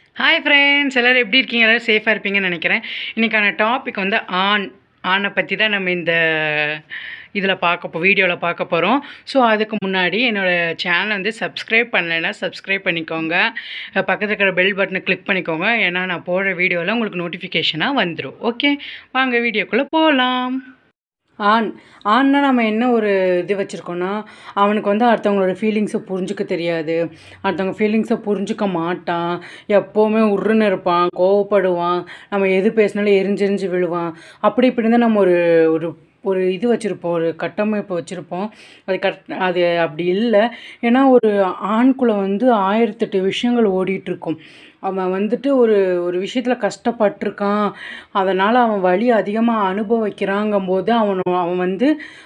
hi friends எல்லோரும் எப்படி இருக்கீங்க எல்லோரும் சேஃபாக இருப்பீங்கன்னு நினைக்கிறேன் இன்றைக்கான டாபிக் வந்து ஆண் ஆணை பற்றி தான் நம்ம இந்த இதில் பார்க்க போ வீடியோவில் பார்க்க போகிறோம் ஸோ அதுக்கு முன்னாடி என்னோடய சேனல் வந்து சப்ஸ்கிரைப் பண்ணலைன்னா சப்ஸ்கிரைப் பண்ணிக்கோங்க அஹ் பக்கத்துல இருக்கிற பெல் பட்டனை கிளிக் பண்ணிக்கோங்க ஏன்னா நான் போடுற வீடியோவில் உங்களுக்கு நோட்டிஃபிகேஷனாக வந்துடும் ஓகே வாங்க வீடியோக்குள்ளே போகலாம் ஆண் ஆண்னா நம்ம என்ன ஒரு இது வச்சுருக்கோன்னா அவனுக்கு வந்து அடுத்தவங்களோட ஃபீலிங்ஸை புரிஞ்சுக்க தெரியாது அடுத்தவங்க ஃபீலிங்ஸை புரிஞ்சுக்க மாட்டான் எப்போவுமே உருன்னு இருப்பான் கோவப்படுவான் நம்ம எது பேசினாலும் எரிஞ்சு எரிஞ்சு விழுவான் அப்படி இப்படி தான் நம்ம ஒரு ஒரு ஒரு இது வச்சுருப்போம் ஒரு கட்டமைப்பு வச்சுருப்போம் அது கட் அது அப்படி இல்லை ஏன்னா ஒரு ஆண்குள்ளே வந்து ஆயிரத்தெட்டு விஷயங்கள் ஓடிட்டுருக்கும் அவன் வந்துட்டு ஒரு ஒரு விஷயத்தில் கஷ்டப்பட்டிருக்கான் அதனால் அவன் வலி அதிகமாக அனுபவிக்கிறாங்கும்போது அவன் அவன் வந்து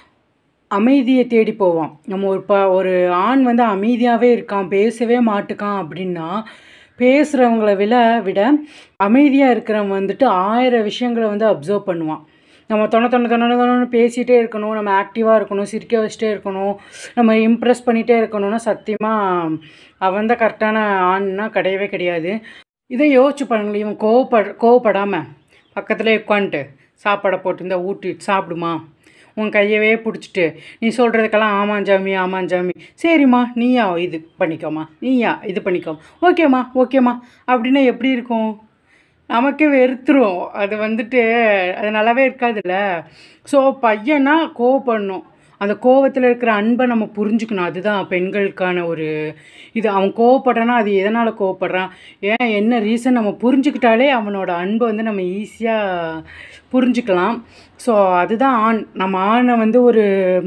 அமைதியை தேடி போவான் நம்ம ஒரு ப ஒரு ஆண் வந்து அமைதியாகவே இருக்கான் பேசவே மாட்டுக்கான் அப்படின்னா பேசுகிறவங்கள விட விட அமைதியாக இருக்கிறவன் வந்துட்டு ஆயிரம் விஷயங்களை வந்து அப்சர்வ் பண்ணுவான் நம்ம தொண தொண தொண தொணன்னு பேசிகிட்டே இருக்கணும் நம்ம ஆக்டிவாக இருக்கணும் சிரிக்க வச்சுட்டே இருக்கணும் நம்ம இம்ப்ரெஸ் பண்ணிகிட்டே இருக்கணும்னா சத்தியமாக அவன் தான் கரெக்டான ஆண்னா கிடையவே கிடையாது இதை யோசிச்சு பாருங்களேன் இவன் கோவப்பட கோவப்படாமல் பக்கத்துலேயே உட்காந்துட்டு சாப்பாடை போட்டு இந்த ஊட்டி சாப்பிடுமா உன் கையவே பிடிச்சிட்டு நீ சொல்கிறதுக்கெல்லாம் ஆமாம் ஜாமி ஆமாம் ஜாமி சரிம்மா நீயா இது பண்ணிக்கோமா நீயா இது பண்ணிக்கோ ஓகேம்மா ஓகேம்மா அப்படின்னா எப்படி இருக்கும் நமக்கே வெறுத்துரும் அது வந்துட்டு அது நல்லாவே இருக்காதுல்ல ஸோ பையனா கோவப்படணும் அந்த கோவத்தில் இருக்கிற அன்பை நம்ம புரிஞ்சுக்கணும் அதுதான் பெண்களுக்கான ஒரு இது அவன் கோவப்படுறான்னா அது எதனால் கோவப்படுறான் ஏன் என்ன ரீசன் நம்ம புரிஞ்சுக்கிட்டாலே அவனோட அன்பை வந்து நம்ம ஈஸியாக புரிஞ்சுக்கலாம் ஸோ அதுதான் ஆண் நம்ம ஆணை வந்து ஒரு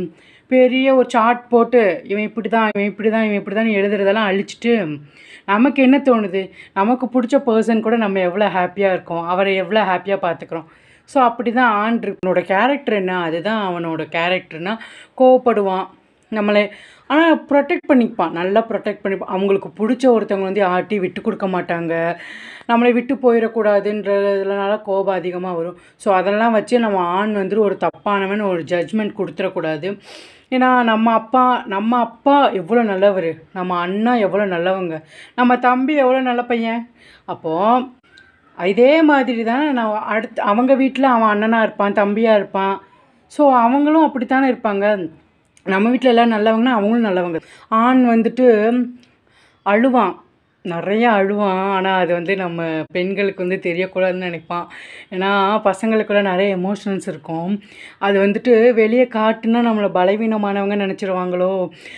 பெரிய ஒரு சார்ட் போட்டு இவன் இப்படி தான் இவன் இப்படி தான் இவன் இப்படி தான் எழுதுறதெல்லாம் அழிச்சிட்டு நமக்கு என்ன தோணுது நமக்கு பிடிச்ச பர்சன் கூட நம்ம எவ்வளோ ஹாப்பியாக இருக்கோம் அவரை எவ்வளோ ஹாப்பியாக பார்த்துக்குறோம் ஸோ அப்படி தான் ஆண் அவனோட கேரக்டர் என்ன அதுதான் அவனோட கேரக்டர்னா கோவப்படுவான் நம்மளை ஆனால் ப்ரொடெக்ட் பண்ணிப்பான் நல்லா ப்ரொடெக்ட் பண்ணிப்பான் அவங்களுக்கு பிடிச்ச ஒருத்தவங்க வந்து ஆட்டி விட்டு கொடுக்க மாட்டாங்க நம்மளை விட்டு போயிடக்கூடாதுன்றதுனால கோபம் அதிகமாக வரும் ஸோ அதெல்லாம் வச்சு நம்ம ஆண் வந்துட்டு ஒரு தப்பானவன் ஒரு ஜட்ஜ்மெண்ட் கொடுத்துடக்கூடாது ஏன்னா நம்ம அப்பா நம்ம அப்பா எவ்வளோ நல்லவர் நம்ம அண்ணா எவ்வளோ நல்லவங்க நம்ம தம்பி எவ்வளோ நல்ல பையன் அப்போது இதே மாதிரி தானே நான் அடுத்து அவங்க வீட்டில் அவன் அண்ணனாக இருப்பான் தம்பியாக இருப்பான் ஸோ அவங்களும் அப்படித்தானே இருப்பாங்க நம்ம வீட்டில் எல்லாம் நல்லவங்கன்னா அவங்களும் நல்லவங்க ஆண் வந்துட்டு அழுவான் நிறையா அழுவான் ஆனால் அது வந்து நம்ம பெண்களுக்கு வந்து தெரியக்கூடாதுன்னு நினைப்பான் ஏன்னா பசங்களுக்குள்ள நிறைய எமோஷனல்ஸ் இருக்கும் அது வந்துட்டு வெளியே காட்டுனா நம்மளை பலவீனமானவங்க நினச்சிருவாங்களோ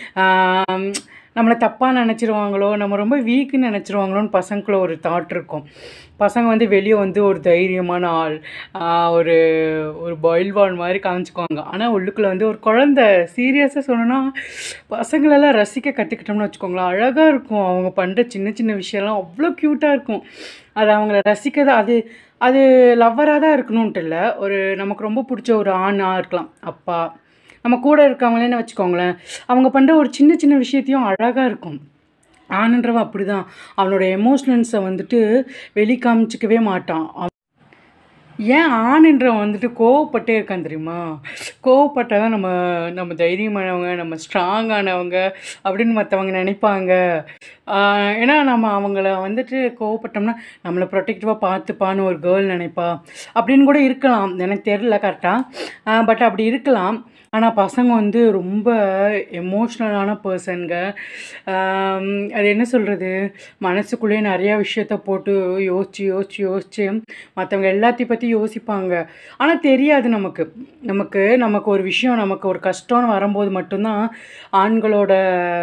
நம்மளை தப்பாக நினச்சிருவாங்களோ நம்ம ரொம்ப வீக்குன்னு நினச்சிருவாங்களோன்னு பசங்களுக்குள்ள ஒரு தாட் இருக்கும் பசங்க வந்து வெளியே வந்து ஒரு தைரியமான ஆள் ஒரு ஒரு பாயில்வான் மாதிரி காமிச்சுக்குவாங்க ஆனால் உள்ளுக்குள்ளே வந்து ஒரு குழந்த சீரியஸாக சொல்லணும்னா பசங்களெல்லாம் ரசிக்க கற்றுக்கிட்டோம்னு வச்சுக்கோங்களேன் அழகாக இருக்கும் அவங்க பண்ணுற சின்ன சின்ன விஷயம்லாம் அவ்வளோ க்யூட்டாக இருக்கும் அது அவங்கள ரசிக்க தான் அது அது லவ்வராக தான் இருக்கணுன்ட்டு இல்லை ஒரு நமக்கு ரொம்ப பிடிச்ச ஒரு ஆணாக இருக்கலாம் அப்பா நம்ம கூட இருக்கவங்களேன்னு வச்சுக்கோங்களேன் அவங்க பண்ணுற ஒரு சின்ன சின்ன விஷயத்தையும் அழகாக இருக்கும் ஆணுன்றவன் அப்படி தான் அவனோட எமோஷனல்ஸை வந்துட்டு வெளி காமிச்சிக்கவே மாட்டான் ஏன் ஆணுன்றவன் வந்துட்டு கோவப்பட்டே இருக்கான் தெரியுமா கோவப்பட்டால் தான் நம்ம நம்ம தைரியமானவங்க நம்ம ஸ்ட்ராங்கானவங்க அப்படின்னு மற்றவங்க நினைப்பாங்க ஏன்னா நம்ம அவங்கள வந்துட்டு கோவப்பட்டோம்னா நம்மளை ப்ரொடெக்டிவாக பார்த்துப்பான்னு ஒரு கேர்ள் நினைப்பா அப்படின்னு கூட இருக்கலாம் எனக்கு தெரில கரெக்டாக பட் அப்படி இருக்கலாம் ஆனால் பசங்க வந்து ரொம்ப எமோஷ்னலான பர்சனுங்க அது என்ன சொல்கிறது மனசுக்குள்ளேயே நிறையா விஷயத்த போட்டு யோசித்து யோசித்து யோசித்து மற்றவங்க எல்லாத்தையும் பற்றி யோசிப்பாங்க ஆனால் தெரியாது நமக்கு நமக்கு நமக்கு ஒரு விஷயம் நமக்கு ஒரு கஷ்டம்னு வரும்போது மட்டும்தான் ஆண்களோட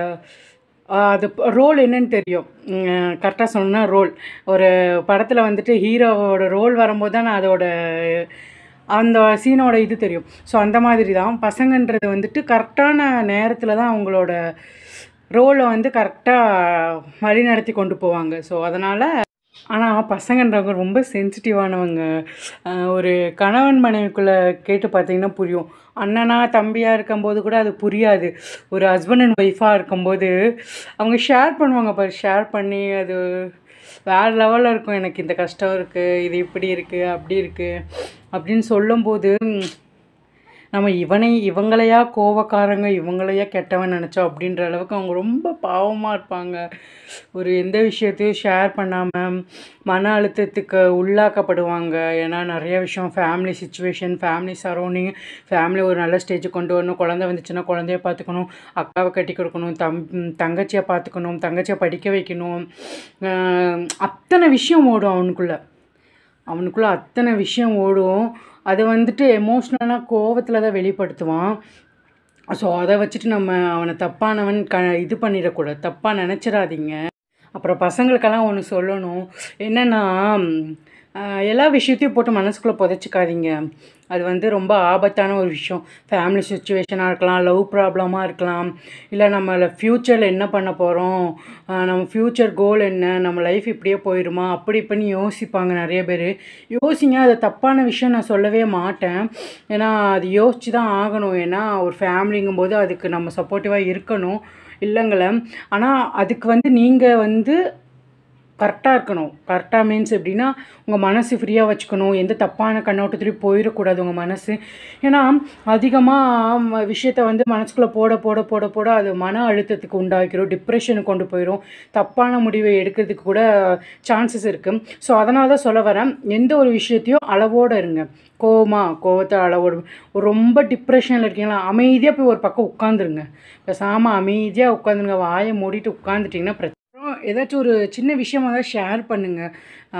அது ரோல் என்னன்னு தெரியும் கரெக்டாக சொன்னால் ரோல் ஒரு படத்தில் வந்துட்டு ஹீரோவோட ரோல் வரும்போது தான் அதோட அந்த சீனோட இது தெரியும் ஸோ அந்த மாதிரி தான் பசங்கன்றது வந்துட்டு கரெக்டான நேரத்தில் தான் அவங்களோட ரோலை வந்து கரெக்டாக வழி நடத்தி கொண்டு போவாங்க ஸோ அதனால் ஆனால் பசங்கன்றவங்க ரொம்ப சென்சிட்டிவானவங்க ஒரு கணவன் மனைவிக்குள்ளே கேட்டு பார்த்தீங்கன்னா புரியும் அண்ணனா தம்பியாக இருக்கும்போது கூட அது புரியாது ஒரு ஹஸ்பண்ட் அண்ட் ஒய்ஃபாக இருக்கும்போது அவங்க ஷேர் பண்ணுவாங்க பாரு ஷேர் பண்ணி அது வேறு லெவலில் இருக்கும் எனக்கு இந்த கஷ்டம் இருக்குது இது இப்படி இருக்குது அப்படி இருக்குது அப்படின்னு சொல்லும்போது நம்ம இவனை இவங்களையா கோவக்காரங்க இவங்களையா கெட்டவன் நினச்சோம் அப்படின்ற அளவுக்கு அவங்க ரொம்ப பாவமாக இருப்பாங்க ஒரு எந்த விஷயத்தையும் ஷேர் பண்ணாமல் மன அழுத்தத்துக்கு உள்ளாக்கப்படுவாங்க ஏன்னா நிறைய விஷயம் family situation family surrounding family ஒரு நல்ல ஸ்டேஜுக்கு கொண்டு வரணும் குழந்தை வந்துச்சுன்னா குழந்தைய பார்த்துக்கணும் அக்காவை கட்டி கொடுக்கணும் தம் தங்கச்சியை பார்த்துக்கணும் தங்கச்சியை படிக்க வைக்கணும் ஆஹ் அத்தனை விஷயம் ஓடும் அவனுக்குள்ளே அவனுக்குள்ளே அத்தனை விஷயம் ஓடும் அதை வந்துட்டு எமோஷ்னலாக கோவத்தில் தான் வெளிப்படுத்துவான் ஸோ அதை வச்சுட்டு நம்ம அவனை தப்பானவன் க இது பண்ணிடக்கூடாது தப்பாக நினச்சிடாதீங்க அப்புறம் பசங்களுக்கெல்லாம் ஒன்று சொல்லணும் என்னென்னா ஆஹ், எல்லா விஷயத்தையும் போட்டு மனசுக்குள்ளே புதைச்சிக்காதீங்க அது வந்து ரொம்ப ஆபத்தான ஒரு விஷயம் ஃபேமிலி சுச்சுவேஷனாக இருக்கலாம் லவ் ப்ராப்ளமாக இருக்கலாம் இல்லை நம்ம ஃப்யூச்சரில் என்ன பண்ண போகிறோம் நம்ம ஃப்யூச்சர் கோல் என்ன நம்ம லைஃப் இப்படியே போயிடுமா அப்படி இப்படின்னு யோசிப்பாங்க நிறைய பேர் யோசிங்க அது தப்பான விஷயம் நான் சொல்லவே மாட்டேன் ஏன்னா அது யோசிச்சு தான் ஆகணும் ஏன்னா ஒரு ஃபேமிலிங்கும் போது அதுக்கு நம்ம சப்போர்ட்டிவாக இருக்கணும் இல்லைங்கள ஆனால் அதுக்கு வந்து நீங்கள் வந்து கரெக்டாக இருக்கணும் கரெக்டாக மீன்ஸ் எப்படின்னா உங்கள் மனசு ஃப்ரீயாக வச்சுக்கணும் எந்த தப்பான கண்ணோட்டத்துலையும் போயிடக்கூடாது உங்கள் மனசு ஏன்னா அதிகமாக விஷயத்த வந்து மனசுக்குள்ளே போட போட போட போட அது மன அழுத்தத்துக்கு உண்டாக்கிரும் டிப்ரெஷனுக்கு கொண்டு போயிடும் தப்பான முடிவை எடுக்கிறதுக்கு கூட சான்சஸ் இருக்குது ஸோ அதனால தான் சொல்ல வரேன் எந்த ஒரு விஷயத்தையும் அளவோடு இருங்க கோவமா கோவத்தை அளவோடு ரொம்ப டிப்ரெஷனில் இருக்கீங்களா அமைதியாக போய் ஒரு பக்கம் உட்காந்துருங்க பேசாமல் அமைதியாக உட்காந்துருங்க வாயை மூடிட்டு உட்காந்துட்டிங்கன்னா பிரச்சனை அப்புறம் ஏதாச்சும் ஒரு சின்ன விஷயமா தான் ஷேர் பண்ணுங்கள்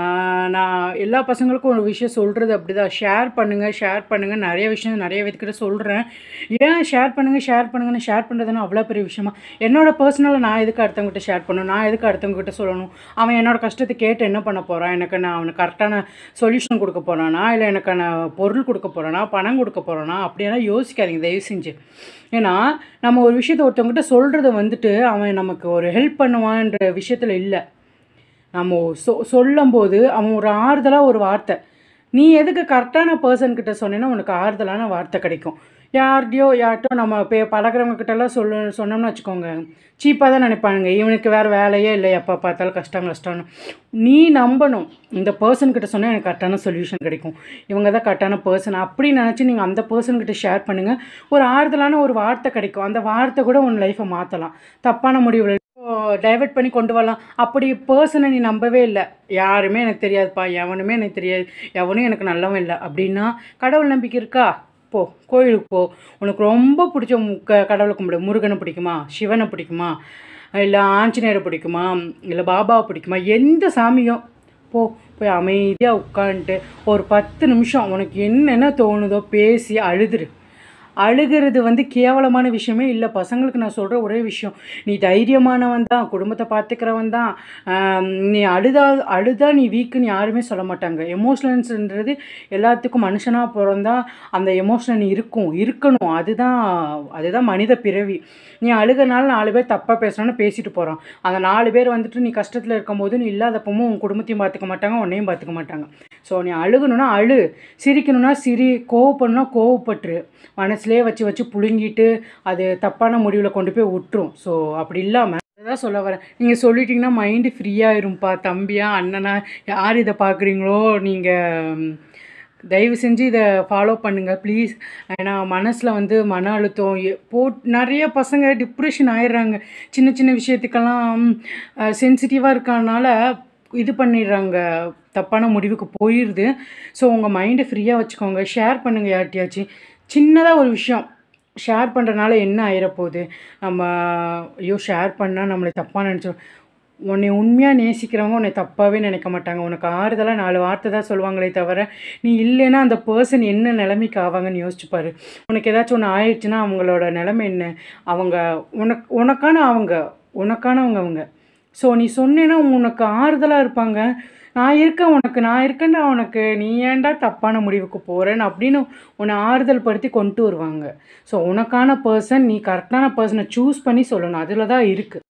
நான் எல்லா பசங்களுக்கும் ஒரு விஷயம் சொல்கிறது அப்படி தான் ஷேர் பண்ணுங்கள் ஷேர் பண்ணுங்கள் நிறைய விஷயம் நிறைய பேர்த்துக்கிட்ட சொல்கிறேன் ஏன் ஷேர் பண்ணுங்கள் ஷேர் பண்ணுங்கன்னு ஷேர் பண்ணுறதுன்னா அவ்வளோ பெரிய விஷயமா என்னோட பர்சனலை நான் எதுக்கு அடுத்தவங்ககிட்ட ஷேர் பண்ணணும் நான் எதுக்கு அடுத்தவங்ககிட்ட சொல்லணும் அவன் என்னோட கஷ்டத்தை கேட்டு என்ன பண்ண போகிறான் எனக்கு நான் அவனுக்கு கரெக்டான சொல்யூஷன் கொடுக்க போகிறானா இல்லை எனக்கான பொருள் கொடுக்க போகிறானா பணம் கொடுக்க போகிறானா அப்படியெல்லாம் யோசிக்காதீங்க தயவு செஞ்சு ஏன்னா நம்ம ஒரு விஷயத்தை ஒருத்தவங்ககிட்ட சொல்கிறது வந்துட்டு அவன் நமக்கு ஒரு ஹெல்ப் பண்ணுவான்ற விஷயத்தில் இல்லை நம்ம சொ சொல்லும்போது அவன் ஒரு ஆறுதலாக ஒரு வார்த்தை நீ எதுக்கு கரெக்டான பர்சன்கிட்ட சொன்னேன்னா உனக்கு ஆறுதலான வார்த்தை கிடைக்கும் யார்கிட்டயோ யார்கிட்டயோ நம்ம பே பழகிறவங்க கிட்டலாம் சொல்ல சொன்னோம்னு வச்சுக்கோங்க சீப்பாக தான் நினைப்பானுங்க இவனுக்கு வேறு வேலையே இல்லை எப்போ பார்த்தாலும் கஷ்டம் கஷ்டம்னு நீ நம்பணும் இந்த பர்சன்கிட்ட சொன்னால் எனக்கு கரெக்டான சொல்யூஷன் கிடைக்கும் இவங்க தான் கரெக்டான பர்சன் அப்படி நினச்சி நீங்கள் அந்த பர்சன்கிட்ட ஷேர் பண்ணுங்கள் ஒரு ஆறுதலான ஒரு வார்த்தை கிடைக்கும் அந்த வார்த்தை கூட உன் லைஃப்பை மாற்றலாம் தப்பான முடிவுல டைவர்ட் பண்ணி கொண்டு வரலாம் அப்படி பர்சனை நீ நம்பவே இல்லை யாருமே எனக்கு தெரியாதுப்பா எவனுமே எனக்கு தெரியாது எவனும் எனக்கு நல்லவன் இல்லை அப்படின்னா கடவுள் நம்பிக்கை இருக்கா போ கோயிலுக்கு போ உனக்கு ரொம்ப பிடிச்ச மு- க கடவுளை கும்பிடு முருகனை பிடிக்குமா சிவனை பிடிக்குமா இல்லை ஆஞ்சநேயரை பிடிக்குமா இல்லை பாபாவை பிடிக்குமா எந்த சாமியோ போ போய் அமைதியாக உட்காந்துட்டு ஒரு பத்து நிமிஷம் உனக்கு என்னென்ன தோணுதோ பேசி அழுதுரு அழுகிறது வந்து கேவலமான விஷயமே இல்லை பசங்களுக்கு நான் சொல்கிற ஒரே விஷயம் நீ தைரியமானவன் தான் குடும்பத்தை பார்த்துக்கிறவன் தான் ஆம், நீ அழுதா அழுதா நீ வீக்குன்னு யாருமே சொல்ல மாட்டாங்க எமோஷனல்ஸ்ன்றது எல்லாத்துக்கும் மனுஷனாக பிறந்தா அந்த எமோஷனல் இருக்கும் இருக்கணும் அதுதான் அதுதான் மனித பிறவி நீ அழுகனால நாலு பேர் தப்பாக பேசுகிறோன்னு பேசிட்டு போகிறான் அந்த நாலு பேர் வந்துட்டு நீ கஷ்டத்தில் இருக்கும்போது நீ இல்லாதப்பமும் உன் குடும்பத்தையும் பார்த்துக்க மாட்டாங்க உன்னையும் பார்த்துக்க மாட்டாங்க ஸோ நீ அழுகணும்னா அழு சிரிக்கணும்னா சிரி கோவப்படணும்னா கோவப்பட்டுரு மனசுலேயே வச்சு வச்சு புழுங்கிட்டு அது தப்பான முடிவில் கொண்டு போய் விட்டுரும் ஸோ அப்படி இல்லாமல் அதான் சொல்ல வரேன் நீங்கள் சொல்லிட்டீங்கன்னா மைண்டு ஃப்ரீயாயிரும்ப்பா தம்பியா அண்ணனா யார் இதை பார்க்குறீங்களோ நீங்கள் தயவு செஞ்சு இதை ஃபாலோ பண்ணுங்கள் ப்ளீஸ் ஏன்னா மனசில் வந்து மன அழுத்தம் எ- போட் நிறைய பசங்க டிப்ரெஷன் ஆயிடுறாங்க சின்ன சின்ன விஷயத்துக்கெல்லாம் சென்சிட்டிவாக இருக்கறனால இது பண்ணிடுறாங்க தப்பான முடிவுக்கு போயிடுது ஸோ உங்கள் மைண்டை ஃப்ரீயாக வச்சுக்கோங்க ஷேர் பண்ணுங்கள் யார்கிட்டயாச்சும் சின்னதாக ஒரு விஷயம் ஷேர் பண்ணுறனால என்ன ஆயிரப்போகுது நம்ம ஐயோ ஷேர் பண்ணால் நம்மளை தப்பாக நினச்சோம் உன்னை உண்மையாக நேசிக்கிறவங்க உன்னை தப்பாகவே நினைக்க மாட்டாங்க உனக்கு ஆறுதலாக நாலு வார்த்தை தான் சொல்லுவாங்களே தவிர நீ இல்லைன்னா அந்த பர்சன் என்ன நிலைமைக்கு ஆவாங்கன்னு யோசிச்சு பாரு உனக்கு ஏதாச்சும் ஒன்று ஆயிடுச்சுன்னா அவங்களோட நிலைமை என்ன அவங்க உனக்கு உனக்கான அவங்க உனக்கானவங்க அவங்க ஸோ நீ சொன்னேன்னா உனக்கு ஆறுதலாக இருப்பாங்க நான் இருக்கேன் உனக்கு நான் இருக்கேன்டா உனக்கு நீ ஏன்டா தப்பான முடிவுக்கு போகிறேன்னு அப்படின்னு உன்னை ஆறுதல் படுத்தி கொண்டு வருவாங்க ஸோ உனக்கான பர்சன் நீ கரெக்டான பர்சனை சூஸ் பண்ணி சொல்லணும் அதில் தான் இருக்குது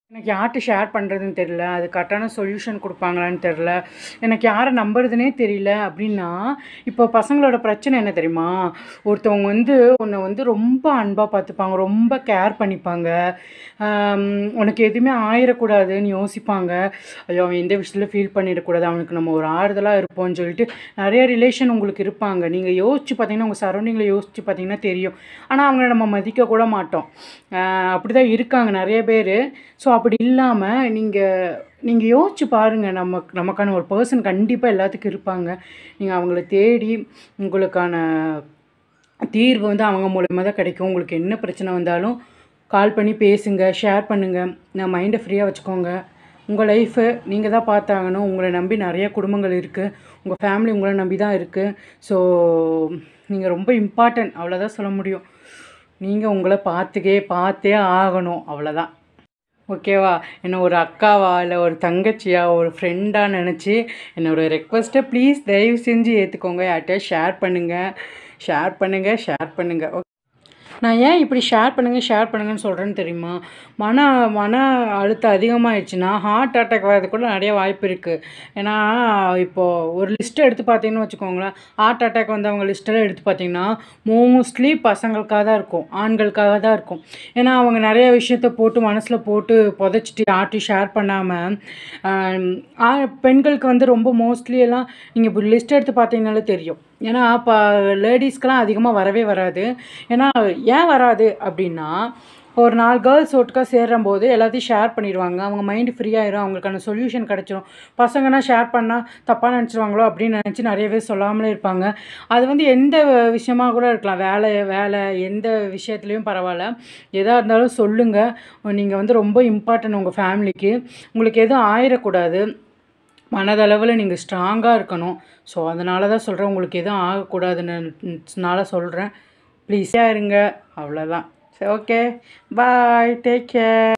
எனக்கு யார்கிட்ட ஷேர் பண்ணுறதுன்னு தெரியல அது கரெக்டான சொல்யூஷன் கொடுப்பாங்களான்னு தெரில எனக்கு யாரை நம்புறதுனே தெரியல அப்படின்னா இப்போ பசங்களோட பிரச்சனை என்ன தெரியுமா ஒருத்தவங்க வந்து உன்னை வந்து ரொம்ப அன்பாக பார்த்துப்பாங்க ரொம்ப கேர் பண்ணிப்பாங்க ஆம், உனக்கு எதுவுமே ஆயிடக்கூடாதுன்னு யோசிப்பாங்க ஐயோ அவன் எந்த விஷயத்தில் ஃபீல் பண்ணிடக்கூடாது அவனுக்கு நம்ம ஒரு ஆறுதலாக இருப்போம்னு சொல்லிட்டு நிறைய ரிலேஷன் உங்களுக்கு இருப்பாங்க நீங்கள் யோசிச்சு பார்த்தீங்கன்னா உங்கள் சரௌண்டிங்கில் யோசிச்சு பார்த்தீங்கன்னா தெரியும் ஆனால் அவங்கள நம்ம மதிக்க கூட மாட்டோம் அப்படி தான் இருக்காங்க நிறைய பேர் ஸோ அப்படி இல்லாமல் நீங்கள் நீங்கள் யோசிச்சு பாருங்கள் நமக்கு நமக்கான ஒரு பர்சன் கண்டிப்பாக எல்லாத்துக்கும் இருப்பாங்க நீங்கள் அவங்கள தேடி உங்களுக்கான தீர்வு வந்து அவங்க மூலயமா தான் கிடைக்கும் உங்களுக்கு என்ன பிரச்சனை வந்தாலும் கால் பண்ணி பேசுங்க ஷேர் பண்ணுங்கள் நான் மைண்டை ஃப்ரீயாக வச்சுக்கோங்க உங்கள் லைஃபை நீங்கள் தான் பார்த்தாகணும் உங்களை நம்பி நிறைய குடும்பங்கள் இருக்குது உங்கள் ஃபேமிலி உங்களை நம்பி தான் இருக்குது ஸோ நீங்கள் ரொம்ப இம்பார்ட்டன்ட் அவ்வளோதான் சொல்ல முடியும் நீங்கள் உங்களை பார்த்துக்கே பார்த்தே ஆகணும் அவ்வளோதான் ஓகேவா என்ன ஒரு அக்காவா இல்லை ஒரு தங்கச்சியா ஒரு ஃப்ரெண்டாக நினச்சி என்னோட ரெக்வஸ்ட்டை ப்ளீஸ் தயவு செஞ்சு ஏற்றுக்கோங்க யார்கிட்டயா ஷேர் பண்ணுங்கள் ஷேர் பண்ணுங்கள் ஷேர் பண்ணுங்கள் ஓகே நான் ஏன் இப்படி ஷேர் பண்ணுங்கள் ஷேர் பண்ணுங்கன்னு சொல்கிறேன்னு தெரியுமா மன மன அழுத்தம் அதிகமாகிடுச்சுன்னா ஹார்ட் அட்டாக் வர்றது கூட நிறைய வாய்ப்பு இருக்குது ஏன்னா இப்போது ஒரு லிஸ்ட்டை எடுத்து பார்த்தீங்கன்னு வச்சுக்கோங்களேன் ஹார்ட் அட்டாக் வந்தவங்க லிஸ்ட்டெல்லாம் எடுத்து பார்த்தீங்கன்னா மோஸ்ட்லி பசங்களுக்காக தான் இருக்கும் ஆண்களுக்காக தான் இருக்கும் ஏன்னா அவங்க நிறைய விஷயத்த போட்டு மனசில் போட்டு புதைச்சிட்டு யார்ட்டையும் ஷேர் பண்ணாமல் பெண்களுக்கு வந்து ரொம்ப மோஸ்ட்லி எல்லாம் நீங்கள் இப்போ லிஸ்ட் எடுத்து பார்த்தீங்கனாலே தெரியும் ஏன்னா இப்போ லேடிஸ்க்கெலாம் அதிகமாக வரவே வராது ஏன்னா ஏன் வராது அப்படின்னா ஒரு நாலு கேர்ள்ஸ் ஒட்டுக்கா சேரும்போது எல்லாத்தையும் ஷேர் பண்ணிடுவாங்க அவங்க மைண்டு ஃப்ரீ ஆயிரும் அவங்களுக்கான சொல்யூஷன் கிடச்சிரும் பசங்கன்னா ஷேர் பண்ணால் தப்பாக நினச்சிருவாங்களோ அப்படின்னு நினச்சி நிறைய பேர் சொல்லாமலே இருப்பாங்க அது வந்து எந்த விஷயமா கூட இருக்கலாம் வேலை வேலை எந்த விஷயத்துலையும் பரவாயில்ல எதாக இருந்தாலும் சொல்லுங்கள் நீங்கள் வந்து ரொம்ப இம்பார்ட்டன்ட் உங்கள் ஃபேமிலிக்கு உங்களுக்கு எதுவும் ஆயிடக்கூடாது மனதளவில் நீங்கள் ஸ்ட்ராங்காக இருக்கணும் ஸோ அதனால தான் சொல்கிறேன் உங்களுக்கு எதுவும் ஆகக்கூடாதுன்னுனால சொல்கிறேன் ப்ளீஸாக இருங்க அவ்வளோதான் சரி ஓகே பாய் டேக் கேர்